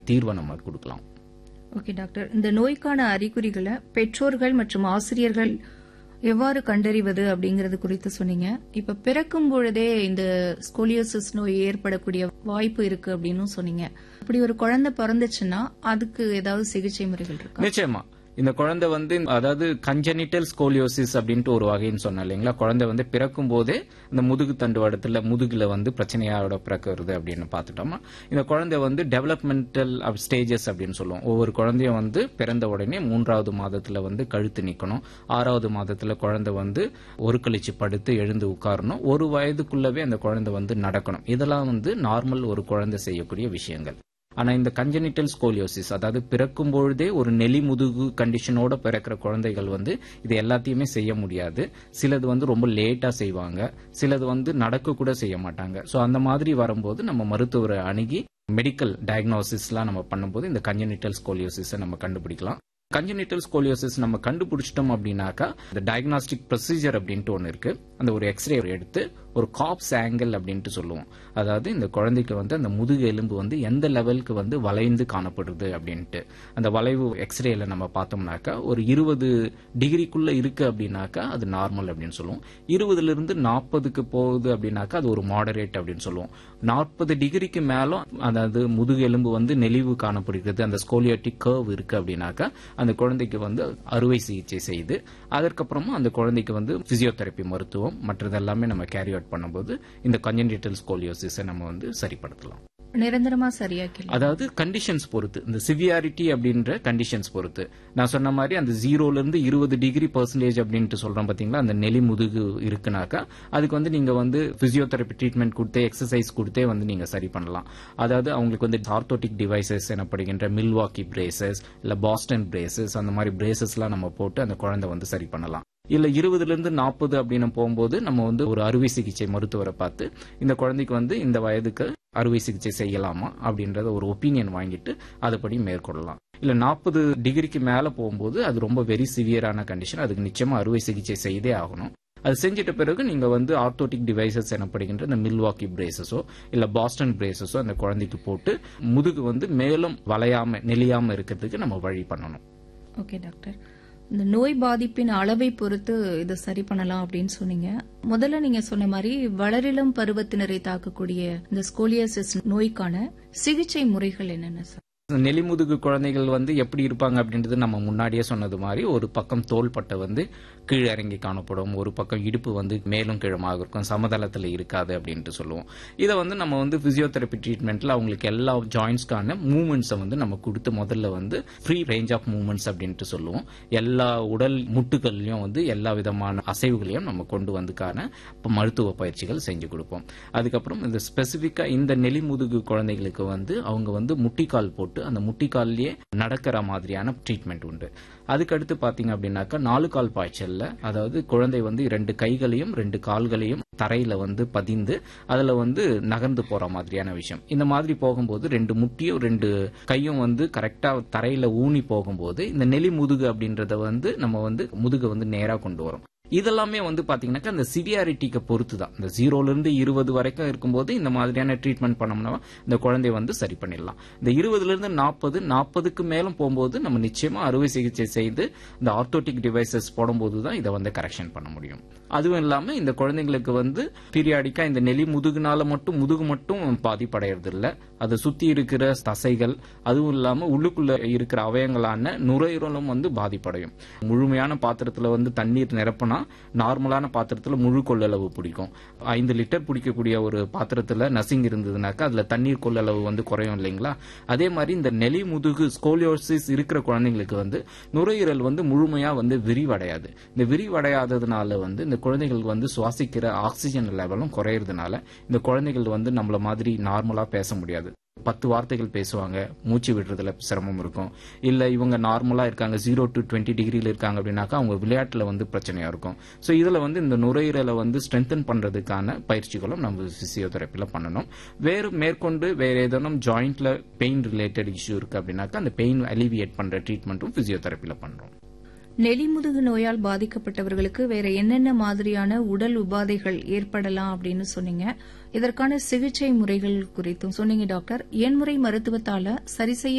தீர்வை நம்ம கொடுக்கலாம் ஓகே டாக்டர் இந்த நோய்க்கான அறிகுறிகளை பெற்றோர்கள் மற்றும் ஆசிரியர்கள் எவ்வாறு கண்டறிவது அப்படிங்கறது குறித்து சொன்னீங்க இப்ப பிறக்கும் பொழுதே இந்த ஸ்கோலியோசிஸ் நோய் ஏற்படக்கூடிய வாய்ப்பு இருக்கு அப்படின்னு சொன்னீங்க அப்படி ஒரு குழந்தை பிறந்துச்சுன்னா அதுக்கு ஏதாவது சிகிச்சை முறைகள் இருக்கா நிச்சயமா இந்த குழந்தை வந்து அதாவது கஞ்சனிட்டல் ஸ்கோலியோசிஸ் அப்படின்ட்டு ஒரு வகைன்னு சொன்னேன் இல்லைங்களா குழந்தை வந்து பிறக்கும் போதே இந்த முதுகு தண்டுவடத்துல முதுகுல வந்து பிரச்சனையோட பிறக்கிறது அப்படின்னு பார்த்துட்டோம்னா இந்த குழந்தை வந்து டெவலப்மெண்டல் ஸ்டேஜஸ் அப்படின்னு சொல்லுவோம் ஒவ்வொரு குழந்தையும் வந்து பிறந்த உடனே மூன்றாவது மாதத்துல வந்து கழுத்து நிக்கணும் ஆறாவது மாதத்துல குழந்தை வந்து ஒரு கழிச்சு படுத்து எழுந்து உட்காரணும் ஒரு வயதுக்குள்ளவே அந்த குழந்தை வந்து நடக்கணும் இதெல்லாம் வந்து நார்மல் ஒரு குழந்தை செய்யக்கூடிய விஷயங்கள் ஆனா இந்த கஞ்சனிட்டல் ஸ்கோலியோசிஸ் அதாவது பிறக்கும் பொழுதே ஒரு நெலி முதுகு கண்டிஷனோட பிறக்கிற குழந்தைகள் வந்து இது எல்லாத்தையுமே செய்ய முடியாது சிலது வந்து ரொம்ப லேட்டா செய்வாங்க சிலது வந்து நடக்க கூட செய்ய மாட்டாங்க சோ அந்த மாதிரி வரும்போது நம்ம மருத்துவரை அணுகி மெடிக்கல் டயக்னோசிஸ்லாம் நம்ம பண்ணும்போது இந்த கஞ்சனிட்டல் ஸ்கோலியோசிஸை நம்ம கண்டுபிடிக்கலாம் கஞ்சனிட்டல் ஸ்கோலியோசிஸ் நம்ம கண்டுபிடிச்சிட்டோம் அப்படின்னாக்கா இந்த டயக்னாஸ்டிக் ப்ரொசீஜர் அப்படின்ட்டு ஒன்று இருக்கு அந்த ஒரு எக்ஸ்ரே எடுத்து ஒரு காப்ஸ் ஆங்கிள் அப்படின்ட்டு சொல்லுவோம் அதாவது இந்த குழந்தைக்கு வந்து அந்த முதுகு எலும்பு வந்து எந்த லெவலுக்கு வந்து வளைந்து காணப்படுது அப்படின்ட்டு அந்த வளைவு எக்ஸ்ரேல நம்ம பார்த்தோம்னாக்கா ஒரு இருபது டிகிரிக்குள்ள இருக்கு அப்படின்னாக்கா அது நார்மல் அப்படின்னு சொல்லுவோம் இருபதுல இருந்து நாற்பதுக்கு போகுது அப்படின்னாக்கா அது ஒரு மாடரேட் அப்படின்னு சொல்லுவோம் நாற்பது டிகிரிக்கு மேலும் அதாவது முதுகு எலும்பு வந்து நெளிவு காணப்படுகிறது அந்த ஸ்கோலியாட்டிக் கர்வ் இருக்கு அப்படின்னாக்கா அந்த குழந்தைக்கு வந்து அறுவை சிகிச்சை செய்து அதற்கப்புறமா அந்த குழந்தைக்கு வந்து பிசியோதெரப்பி மருத்துவம் மற்றது எல்லாமே நம்ம கேரி அவுட் பண்ணும்போது இந்த கஞ்சன்டிட்டல் ஸ்கோலியோசிஸை நம்ம வந்து சரிப்படுத்தலாம் நிரந்தரமா சரியாக்கல அதாவது கண்டிஷன்ஸ் பொறுத்து இந்த சிவியாரிட்டி அப்படின்ற கண்டிஷன்ஸ் பொறுத்து நான் சொன்ன மாதிரி அந்த ஜீரோல இருந்து இருபது டிகிரி பர்சன்டேஜ் அப்படின்ட்டு சொல்றோம் பாத்தீங்களா அந்த நெலி முதுகு இருக்குனாக்கா அதுக்கு வந்து நீங்க வந்து பிசியோதெரப்பி ட்ரீட்மெண்ட் கொடுத்தே எக்ஸசைஸ் கொடுத்தே வந்து நீங்க சரி பண்ணலாம் அதாவது அவங்களுக்கு வந்து ஆர்த்தோட்டிக் டிவைசஸ் எனப்படுகின்ற மில்வாக்கி பிரேசஸ் இல்ல பாஸ்டன் பிரேசஸ் அந்த மாதிரி பிரேசஸ்லாம் நம்ம போட்டு அந்த குழந்தை வந்து சரி பண்ணலாம் இல்ல இருபதுல இருந்து நாற்பது அப்படின்னு போகும்போது நம்ம வந்து ஒரு அறுவை சிகிச்சை மருத்துவரை பார்த்து இந்த குழந்தைக்கு வந்து இந்த வயதுக்கு அறுவை சிகிச்சை செய்யலாமா அப்படின்றத ஒரு ஒப்பீனியன் வாங்கிட்டு அதுபடி மேற்கொள்ளலாம் இல்ல நாற்பது டிகிரிக்கு மேல போகும்போது அது ரொம்ப வெரி சிவியரான கண்டிஷன் அதுக்கு நிச்சயமா அறுவை சிகிச்சை செய்தே ஆகணும் அது செஞ்சிட்ட பிறகு நீங்க வந்து ஆர்த்தோட்டிக் டிவைசஸ் எனப்படுகின்ற இந்த மில்வாக்கி பிரேசஸோ இல்ல பாஸ்டன் பிரேசஸோ அந்த குழந்தைக்கு போட்டு முதுகு வந்து மேலும் வளையாம நெளியாம இருக்கிறதுக்கு நம்ம வழி பண்ணணும் ஓகே டாக்டர் இந்த நோய் பாதிப்பின் அளவை பொறுத்து இதை சரி பண்ணலாம் அப்படின்னு சொன்னீங்க முதல்ல நீங்க சொன்ன மாதிரி வளரிளம் பருவத்தினரை தாக்கக்கூடிய இந்த ஸ்கோலியோசிஸ் நோய்க்கான சிகிச்சை முறைகள் என்னென்ன சார் நெலிமுதுகு குழந்தைகள் வந்து எப்படி இருப்பாங்க அப்படின்றது நம்ம முன்னாடியே சொன்னது மாதிரி ஒரு பக்கம் தோள்பட்டை வந்து கீழே இறங்கி காணப்படும் ஒரு பக்கம் இடுப்பு வந்து மேலும் கீழமாக இருக்கும் சமதளத்தில் இருக்காது அப்படின்ட்டு சொல்லுவோம் இதை வந்து நம்ம வந்து பிசியோதெரப்பி ட்ரீட்மெண்ட்ல அவங்களுக்கு எல்லா ஜாயின்ஸ்க்கான மூவ்மெண்ட்ஸை வந்து நம்ம கொடுத்து முதல்ல வந்து ஃப்ரீ ரேஞ்ச் ஆஃப் மூவ்மெண்ட்ஸ் அப்படின்ட்டு சொல்லுவோம் எல்லா உடல் முட்டுகள்லயும் வந்து எல்லா விதமான அசைவுகளையும் நம்ம கொண்டு வந்துக்கான மருத்துவ பயிற்சிகள் செஞ்சு கொடுப்போம் அதுக்கப்புறம் இந்த ஸ்பெசிபிக்கா இந்த நெலிமுதுகு குழந்தைகளுக்கு வந்து அவங்க வந்து முட்டிக்கால் போட்டு அந்த முட்டிக்கால்லயே நடக்கிற மாதிரியான ட்ரீட்மெண்ட் உண்டு அதுக்கடுத்து பாத்தீங்க அப்படின்னாக்கா நாலு கால் பாய்ச்சல்ல அதாவது குழந்தை வந்து ரெண்டு கைகளையும் ரெண்டு கால்களையும் தரையில வந்து பதிந்து அதுல வந்து நகர்ந்து போற மாதிரியான விஷயம் இந்த மாதிரி போகும்போது ரெண்டு முட்டியும் ரெண்டு கையும் வந்து கரெக்டா தரையில ஊனி போகும்போது இந்த நெலி முதுகு அப்படின்றத வந்து நம்ம வந்து முதுகை வந்து நேரா கொண்டு வரும் இதெல்லாமே வந்து பாத்தீங்கன்னாக்கா அந்த சிவியாரிட்டிக்கு பொறுத்து தான் இந்த ஜீரோல இருந்து இருபது வரைக்கும் இருக்கும்போது இந்த மாதிரியான ட்ரீட்மெண்ட் பண்ணோம்னா இந்த குழந்தைய வந்து சரி பண்ணிடலாம் இந்த இருபதுல இருந்து நாற்பது நாற்பதுக்கு மேலும் போகும்போது நம்ம நிச்சயமா அறுவை சிகிச்சை செய்து இந்த ஆர்த்தோட்டிக் டிவைசஸ் போடும்போது தான் இதை வந்து கரெக்ஷன் பண்ண முடியும் அதுவும் இல்லாம இந்த குழந்தைங்களுக்கு வந்து பீரியாடிக்கா இந்த நெலி முதுகுனால மட்டும் முதுகு மட்டும் பாதிப்படைறது இல்ல அதை சுத்தி இருக்கிற தசைகள் அதுவும் இல்லாம உள்ளுக்குள்ள இருக்கிற அவயங்களான நுரையீரலும் வந்து பாதிப்படையும் முழுமையான பாத்திரத்துல வந்து தண்ணீர் நிரப்பினா நார்மலான பாத்திரத்துல முழு கொள்ளளவு பிடிக்கும் ஐந்து லிட்டர் பிடிக்கக்கூடிய ஒரு பாத்திரத்துல நசிங் இருந்ததுனாக்கா அதுல தண்ணீர் கொள்ளளவு வந்து குறையும் இல்லைங்களா அதே மாதிரி இந்த நெலி முதுகு ஸ்கோலியோசிஸ் இருக்கிற குழந்தைங்களுக்கு வந்து நுரையீரல் வந்து முழுமையா வந்து விரிவடையாது இந்த விரிவடையாததுனால வந்து இந்த குழந்தைகள் வந்து சுவாசிக்கிற ஆக்சிஜன் லெவலும் குறையறதுனால இந்த குழந்தைகள் வந்து நம்மள மாதிரி நார்மலா பேச முடியாது பத்து வார்த்தைகள் பேசுவாங்க மூச்சு விடுறதுல சிரமம் இருக்கும் இல்ல இவங்க நார்மலா இருக்காங்க ஜீரோ டு டுவெண்ட்டி டிகிரில இருக்காங்க அப்படின்னாக்கா அவங்க விளையாட்டுல வந்து பிரச்சனையா இருக்கும் சோ இதுல வந்து இந்த நுரையீரலை வந்து ஸ்ட்ரென்தன் பண்றதுக்கான பயிற்சிகளும் நம்ம பிசியோதெரப்பில பண்ணணும் வேறு மேற்கொண்டு வேற ஏதேனும் ஜாயிண்ட்ல பெயின் ரிலேட்டட் இஷ்யூ இருக்கு அப்படின்னாக்கா அந்த பெயின் அலிவியேட் பண்ற ட்ரீட்மெண்ட்டும் பிசியோதெரப்பில பண்றோம் நெலிமுதுகு நோயால் பாதிக்கப்பட்டவர்களுக்கு வேற என்னென்ன மாதிரியான உடல் உபாதைகள் ஏற்படலாம் அப்படின்னு சொன்னீங்க இதற்கான சிகிச்சை முறைகள் குறித்தும் சொன்னீங்க டாக்டர் எண்முறை மருத்துவத்தால சரி செய்ய